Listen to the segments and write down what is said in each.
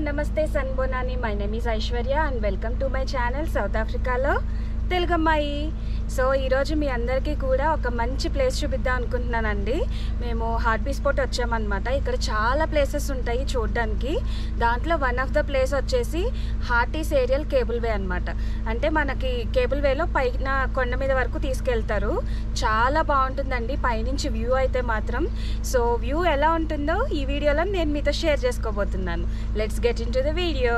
నమస్తే సన్బోనాని my name is Aishwarya and welcome to my channel south ఆఫ్రికాలో తెలుగమ్మాయి సో ఈరోజు మీ అందరికీ కూడా ఒక మంచి ప్లేస్ చూపిద్దాం అనుకుంటున్నానండి మేము హార్ట్ బీ స్పాట్ వచ్చామన్నమాట ఇక్కడ చాలా ప్లేసెస్ ఉంటాయి చూడడానికి దాంట్లో వన్ ఆఫ్ ద ప్లేస్ వచ్చేసి హార్టీస్ ఏరియల్ కేబుల్ వే అనమాట అంటే మనకి కేబుల్ వేలో పైన కొండ మీద వరకు తీసుకెళ్తారు చాలా బాగుంటుందండి పైనుంచి వ్యూ అయితే మాత్రం సో వ్యూ ఎలా ఉంటుందో ఈ వీడియోలో నేను మీతో షేర్ చేసుకోబోతున్నాను let's get into the video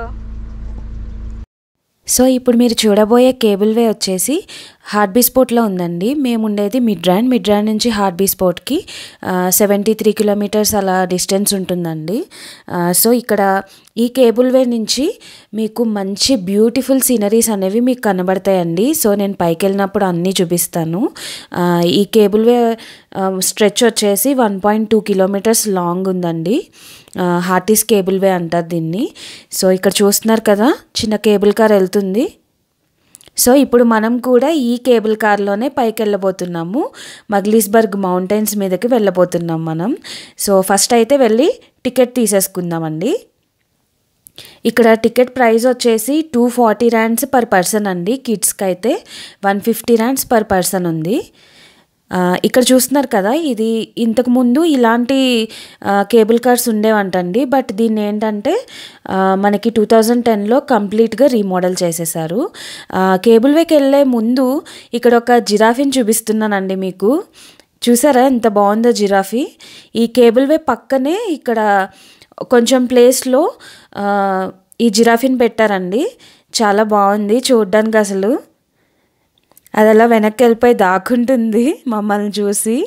so ఇప్పుడు మీరు చూడబోయే కేబుల్ వే వచ్చేసి హార్ట్ బీ స్పోర్ట్లో ఉందండి మేము ఉండేది మిడ్రాండ్ మిడ్రాండ్ నుంచి హార్ట్ బీ స్పోర్ట్కి సెవెంటీ త్రీ కిలోమీటర్స్ అలా డిస్టెన్స్ ఉంటుందండి ఆ, సో ఇక్కడ ఈ కేబుల్ వే నుంచి మీకు మంచి బ్యూటిఫుల్ సీనరీస్ అనేవి మీకు కనబడతాయండి సో నేను పైకి వెళ్ళినప్పుడు అన్నీ చూపిస్తాను ఆ, ఈ కేబుల్ వే స్ట్రెచ్ వచ్చేసి one point two kilometres long ఉందండి హార్టీస్ కేబుల్ వే అంటారు దీన్ని సో ఇక్కడ చూస్తున్నారు కదా చిన్న కేబుల్ కార్ వెళ్తుంది సో ఇప్పుడు మనం కూడా ఈ కేబుల్ కార్లోనే పైకి వెళ్ళబోతున్నాము మగ్లీస్బర్గ్ మౌంటైన్స్ మీదకి వెళ్ళబోతున్నాం మనం సో ఫస్ట్ అయితే వెళ్ళి టికెట్ తీసేసుకుందామండి ఇక్కడ టికెట్ ప్రైస్ వచ్చేసి two forty rands per person అండి కిడ్స్కి అయితే one fifty rands per person ఉంది ఆ, ఇక్కడ చూస్తున్నారు కదా ఇది ఇంతకు ముందు ఇలాంటి ఆ, కేబుల్ కార్స్ ఉండేవంటండి బట్ దీన్ని ఏంటంటే ఆ, మనకి టూ థౌజండ్ టెన్లో కంప్లీట్గా రీమోడల్ చేసేసారు ఆ, కేబుల్ వేకి వెళ్ళే ముందు ఇక్కడ ఒక జిరాఫీని చూపిస్తున్నానండి మీకు చూసారా ఎంత బాగుందో జిరాఫీ ఈ కేబుల్ వే పక్కనే ఇక్కడ కొంచెం ప్లేస్లో ఆ, ఈ జిరాఫీని పెట్టారండి చాలా బాగుంది చూడ్డానికి అసలు అది అలా వెనక్కి వెళ్ళిపోయి దాక్కుంటుంది మమ్మల్ని చూసి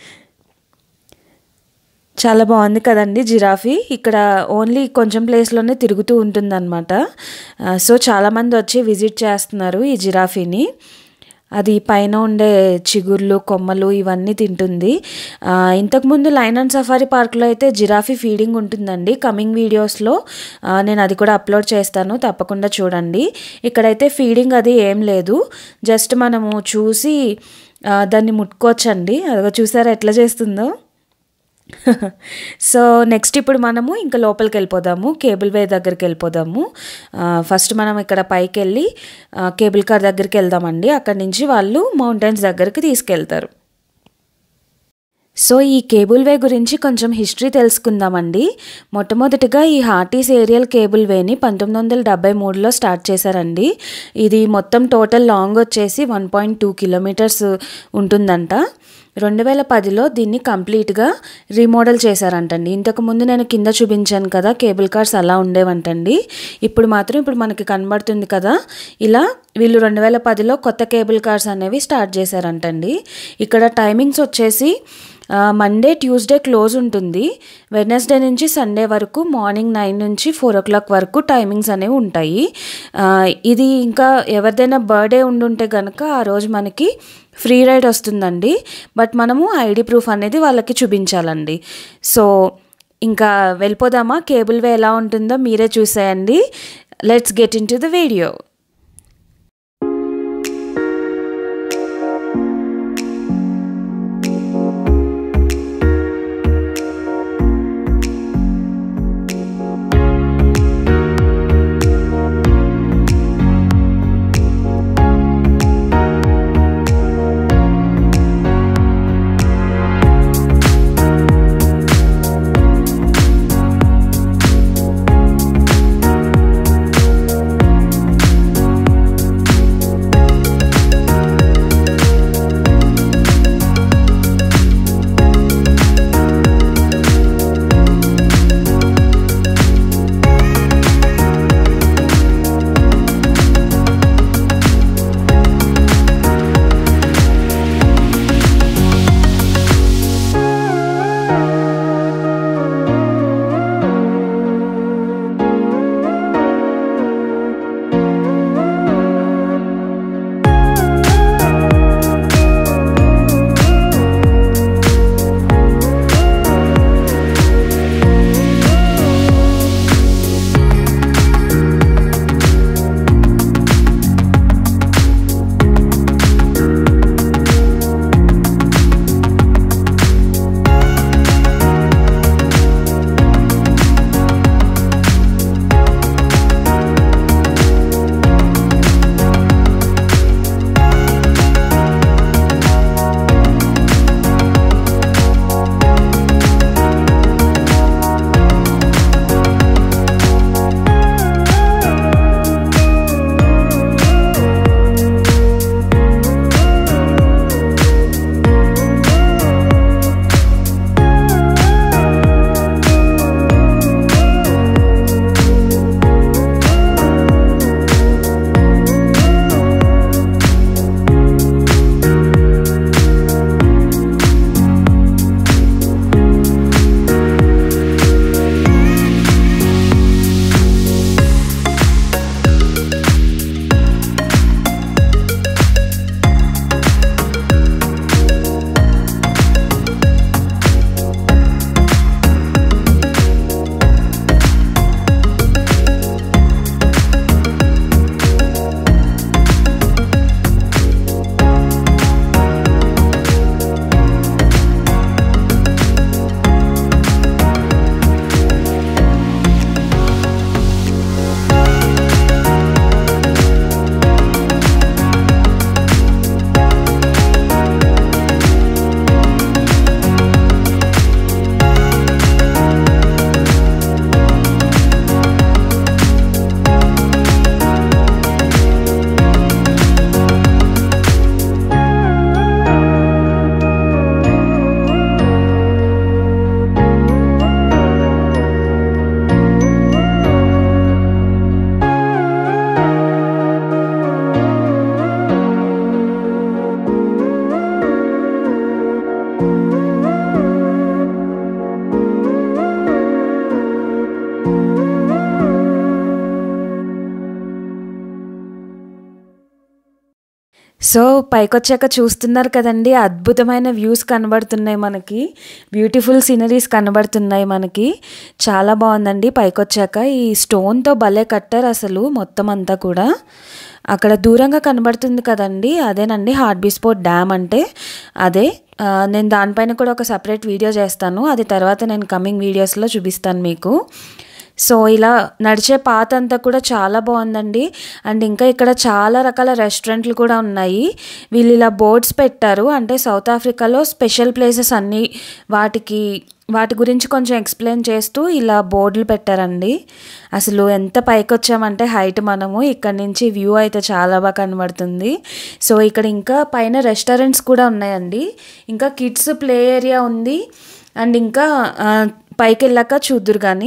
చాలా బాగుంది కదండి జిరాఫీ ఇక్కడ ఓన్లీ కొంచెం ప్లేస్లోనే తిరుగుతూ ఉంటుందన్నమాట ఆ, సో చాలామంది వచ్చి విజిట్ చేస్తున్నారు ఈ జిరాఫీని అది పైన ఉండే చిగుర్లు కొమ్మలు ఇవన్నీ తింటుంది ఆ, ఇంతకుముందు లైన్ అండ్ సఫారీ పార్క్లో అయితే జిరాఫీ ఫీడింగ్ ఉంటుందండి కమింగ్ వీడియోస్లో ఆ, నేను అది కూడా అప్లోడ్ చేస్తాను తప్పకుండా చూడండి ఇక్కడైతే ఫీడింగ్ అది ఏం లేదు జస్ట్ మనము చూసి ఆ, దాన్ని ముట్టుకోవచ్చండి అదిగో చూసారా ఎట్లా చేస్తుందో సో నెక్స్ట్ ఇప్పుడు మనము ఇంకా లోపలికి వెళ్ళిపోదాము కేబుల్ వే దగ్గరికి వెళ్ళిపోదాము ఆ, ఫస్ట్ మనం ఇక్కడ పైకి వెళ్ళి ఆ, కేబుల్ కార్ దగ్గరికి వెళ్దామండి అక్కడి నుంచి వాళ్ళు మౌంటైన్స్ దగ్గరికి తీసుకెళ్తారు సో ఈ కేబుల్ వే గురించి కొంచెం హిస్టరీ తెలుసుకుందామండి మొట్టమొదటిగా ఈ హార్టీస్ ఏరియల్ కేబుల్ వేని పంతొమ్మిది వందల డెబ్బై మూడులో స్టార్ట్ చేశారండి ఇది మొత్తం టోటల్ లాంగ్ వచ్చేసి వన్ పాయింట్ టూ కిలోమీటర్స్ ఉంటుందంట రెండు వేల పదిలో దీన్ని కంప్లీట్గా రీమోడల్ చేశారంటండి ఇంతకుముందు నేను కింద చూపించాను కదా కేబుల్ కార్స్ అలా ఉండేవంటండి ఇప్పుడు మాత్రం ఇప్పుడు మనకి కనబడుతుంది కదా ఇలా వీళ్ళు రెండు వేల పదిలో కొత్త కేబుల్ కార్స్ అనేవి స్టార్ట్ చేశారంటండి ఇక్కడ టైమింగ్స్ వచ్చేసి ఆ, మండే ట్యూస్డే క్లోజ్ ఉంటుంది వెడ్నెస్డే నుంచి సండే వరకు మార్నింగ్ నైన్ నుంచి ఫోర్ ఓ క్లాక్ వరకు టైమింగ్స్ అనేవి ఉంటాయి ఆ, ఇది ఇంకా ఎవరిదైనా బర్త్డే ఉండుంటే కనుక ఆ రోజు మనకి ఫ్రీ రైడ్ వస్తుందండి బట్ మనము ఐడి ప్రూఫ్ అనేది వాళ్ళకి చూపించాలండి సో ఇంకా వెళ్ళిపోదామా కేబుల్ వే ఎలా ఉంటుందో మీరే చూసేయండి let's get into the video so పైకొచ్చాక చూస్తున్నారు కదండి అద్భుతమైన వ్యూస్ కనబడుతున్నాయి మనకి బ్యూటిఫుల్ సీనరీస్ కనబడుతున్నాయి మనకి చాలా బాగుందండి పైకొచ్చాక ఈ స్టోన్తో భలే కట్టారు అసలు మొత్తం అంతా కూడా అక్కడ దూరంగా కనబడుతుంది కదండి అదేనండి హార్ట్ బిస్పోర్ట్ డ్యామ్ అంటే అదే ఆ, నేను దానిపైన కూడా ఒక సపరేట్ వీడియో చేస్తాను అది తర్వాత నేను కమింగ్ వీడియోస్లో చూపిస్తాను మీకు సో ఇలా నడిచే పాత అంతా కూడా చాలా బాగుందండి అండ్ ఇంకా ఇక్కడ చాలా రకాల రెస్టారెంట్లు కూడా ఉన్నాయి వీళ్ళు ఇలా బోర్డ్స్ పెట్టారు అంటే సౌత్ ఆఫ్రికాలో స్పెషల్ ప్లేసెస్ అన్నీ వాటికి వాటి గురించి కొంచెం ఎక్స్ప్లెయిన్ చేస్తూ ఇలా బోర్డులు పెట్టారండి అసలు ఎంత పైకి వచ్చామంటే హైట్ మనము ఇక్కడ నుంచి వ్యూ అయితే చాలా బాగా కనబడుతుంది సో ఇక్కడ ఇంకా పైన రెస్టారెంట్స్ కూడా ఉన్నాయండి ఇంకా కిడ్స్ ప్లే ఏరియా ఉంది అండ్ ఇంకా ఆ, పైకి వెళ్ళాక చూద్దురు కానీ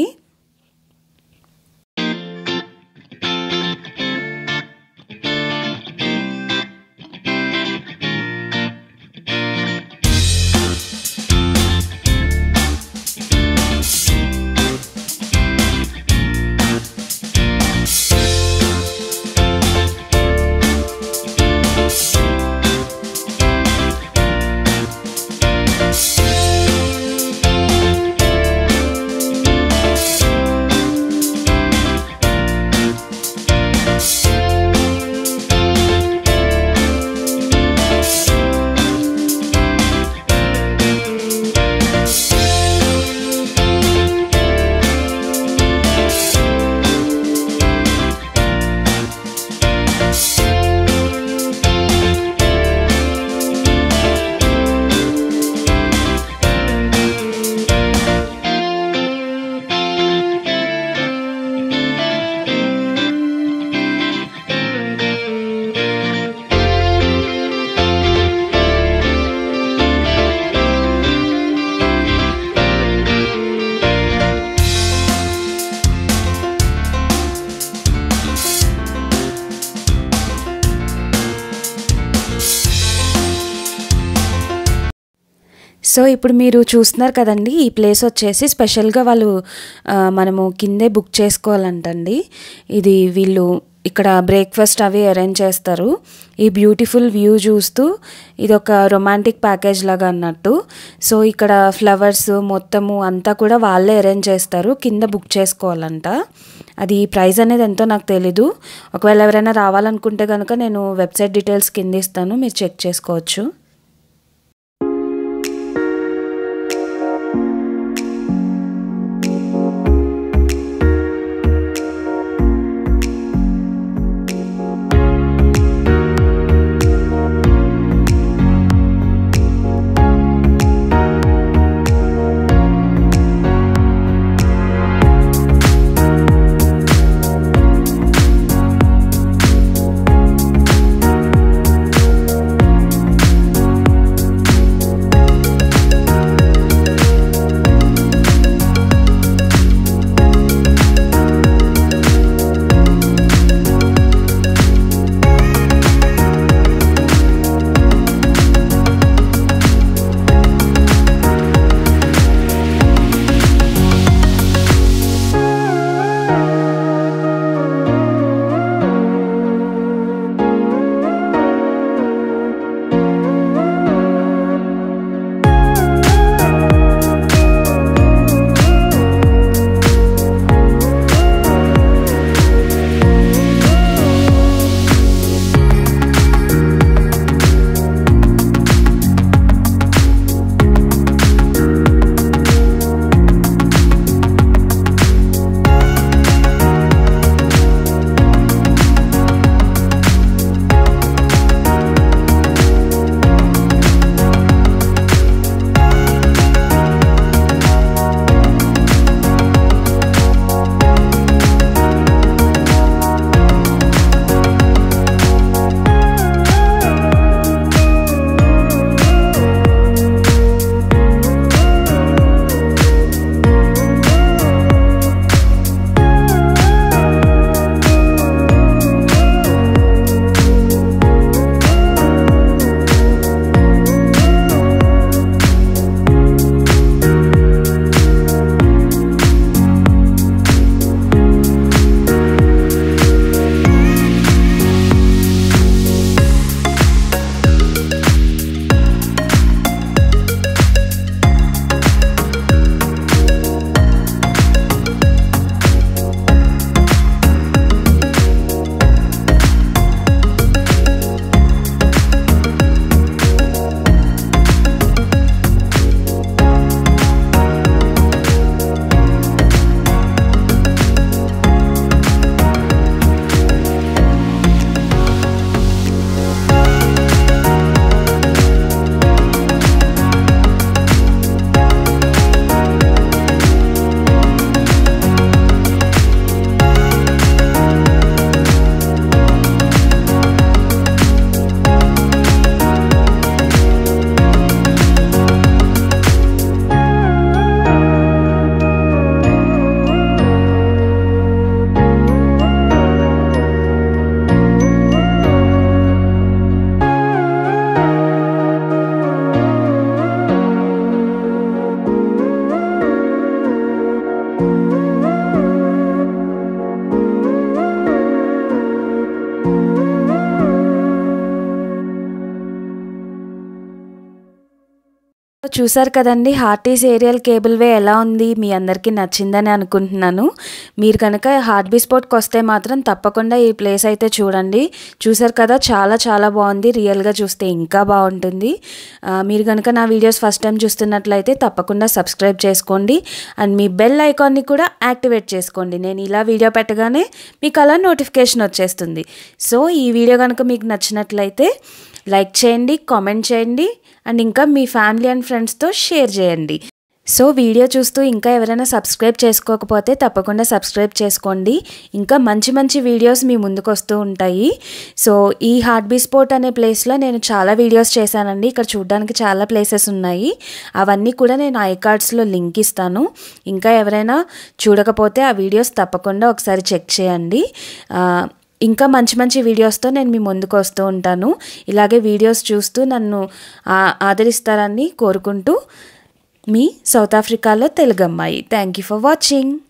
సో ఇప్పుడు మీరు చూస్తున్నారు కదండి ఈ ప్లేస్ వచ్చేసి స్పెషల్గా వాళ్ళు ఆ, మనము కిందే బుక్ చేసుకోవాలంటండి ఇది వీళ్ళు ఇక్కడ బ్రేక్ఫాస్ట్ అవి అరేంజ్ చేస్తారు ఈ బ్యూటిఫుల్ వ్యూ చూస్తూ ఇది ఒక రొమాంటిక్ ప్యాకేజ్ లాగా అన్నట్టు సో ఇక్కడ ఫ్లవర్స్ మొత్తము అంతా కూడా వాళ్ళే అరేంజ్ చేస్తారు కింద బుక్ చేసుకోవాలంట అది ప్రైస్ అనేది ఎంతో నాకు తెలీదు ఒకవేళ ఎవరైనా రావాలనుకుంటే కనుక నేను వెబ్సైట్ డీటెయిల్స్ కింద ఇస్తాను మీరు చెక్ చేసుకోవచ్చు చూసారు కదండి హార్టీస్ ఏరియల్ కేబుల్ వే ఎలా ఉంది మీ అందరికీ నచ్చిందని అనుకుంటున్నాను మీరు కనుక హార్ట్ బీ స్పోర్ట్కి వస్తే మాత్రం తప్పకుండా ఈ ప్లేస్ అయితే చూడండి చూసారు కదా చాలా చాలా బాగుంది రియల్గా చూస్తే ఇంకా బాగుంటుంది ఆ, మీరు కనుక నా వీడియోస్ ఫస్ట్ టైం చూస్తున్నట్లయితే తప్పకుండా సబ్స్క్రైబ్ చేసుకోండి అండ్ మీ బెల్ ఐకాన్ని కూడా యాక్టివేట్ చేసుకోండి నేను ఇలా వీడియో పెట్టగానే మీకు అలా నోటిఫికేషన్ వచ్చేస్తుంది సో ఈ వీడియో కనుక మీకు నచ్చినట్లయితే లైక్ చేయండి కామెంట్ చేయండి అండ్ ఇంకా మీ ఫ్యామిలీ అండ్ ఫ్రెండ్స్తో షేర్ చేయండి సో వీడియో చూస్తూ ఇంకా ఎవరైనా సబ్స్క్రైబ్ చేసుకోకపోతే తప్పకుండా సబ్స్క్రైబ్ చేసుకోండి ఇంకా మంచి మంచి వీడియోస్ మీ ముందుకు వస్తూ ఉంటాయి సో ఈ హార్ట్ బీ స్పోర్ట్ అనే ప్లేస్లో నేను చాలా వీడియోస్ చేశానండి ఇక్కడ చూడడానికి చాలా ప్లేసెస్ ఉన్నాయి అవన్నీ కూడా నేను ఐ కార్డ్స్లో లింక్ ఇస్తాను ఇంకా ఎవరైనా చూడకపోతే ఆ వీడియోస్ తప్పకుండా ఒకసారి చెక్ చేయండి ఆ, ఇంకా మంచి మంచి వీడియోస్తో నేను మీ ముందుకు వస్తూ ఉంటాను ఇలాగే వీడియోస్ చూస్తూ నన్ను ఆ- ఆదరిస్తారని కోరుకుంటూ మీ సౌత్ ఆఫ్రికాలో తెలుగు అమ్మాయి థ్యాంక్ యూ ఫర్ వాచింగ్